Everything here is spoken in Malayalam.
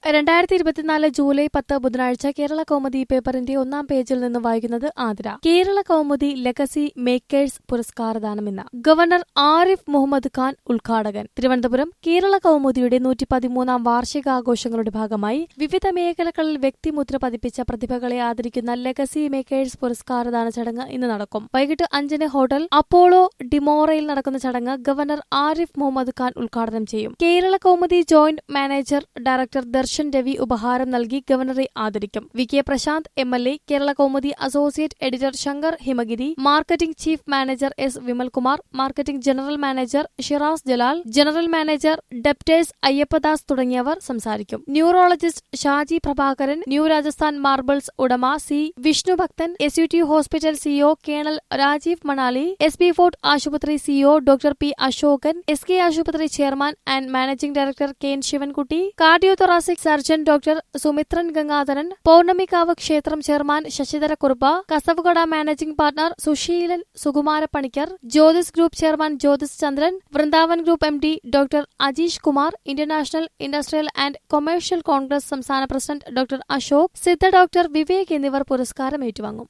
രണ്ടായിരത്തി ഇരുപത്തിനാല് ജൂലൈ പത്ത് ബുധനാഴ്ച കേരള കൗമുദി പേപ്പറിന്റെ ഒന്നാം പേജിൽ നിന്ന് വായിക്കുന്നത് ആതിര കേരള കൗമുദി ലെഗസി മേക്കേഴ്സ് പുരസ്കാരദാനം ഇന്ന് ഗവർണർ ആരിഫ് മുഹമ്മദ് ഖാൻ ഉദ്ഘാടകൻ തിരുവനന്തപുരം കേരള കൗമുദിയുടെ നൂറ്റി പതിമൂന്നാം വാർഷികാഘോഷങ്ങളുടെ ഭാഗമായി വിവിധ മേഖലകളിൽ വ്യക്തിമുദ്ര പതിപ്പിച്ച പ്രതിഭകളെ ആദരിക്കുന്ന ലെഗസി മേക്കേഴ്സ് പുരസ്കാരദാന ചടങ്ങ് ഇന്ന് നടക്കും വൈകിട്ട് അഞ്ചിന് ഹോട്ടൽ അപ്പോളോ ഡിമോറയിൽ നടക്കുന്ന ചടങ്ങ് ഗവർണർ ആരിഫ് മുഹമ്മദ് ഖാൻ ഉദ്ഘാടനം ചെയ്യും Kerala Kaumudi joint manager director Darshan Ravi ഉപഹാരം നൽകി ഗവർണറെ ആദരിക്കും V K Prashanth M L A Kerala Kaumudi associate editor Shankar Himagiri marketing chief manager S Vimalkumar marketing general manager Shiraz Jalal general manager ഡെപ്റ്റേഴ്സ് അയ്യപ്പദാസ് തുടങ്ങിയവർ സംസാരിക്കും neurologist Shaji Prabhakaran new Rajasthan marbles ഉടമ C Vishnubhakthan S U T hospital CO colonel Rajeev Manali S B fort ആശുപത്രി CO doctor P Ashokan S K ആശുപത്രി chairman and managing director K N Sivankutty cardiothoracic surgeon doctor Sumithran Gangadharan Pournamikavu ക്ഷേത്രം chairman Sasidhara Kurup Kasavukada managing partner Susheelan Sukumara Panicker Jyothis group chairman Jyothis Chandran Vrindavan group M D doctor Ajeesh Kumar international industrial and commercial congress സംസ്ഥാന president doctor Ashok Sidha doctor Vivek എന്നിവർ പുരസ്കാരം ഏറ്റുവാങ്ങും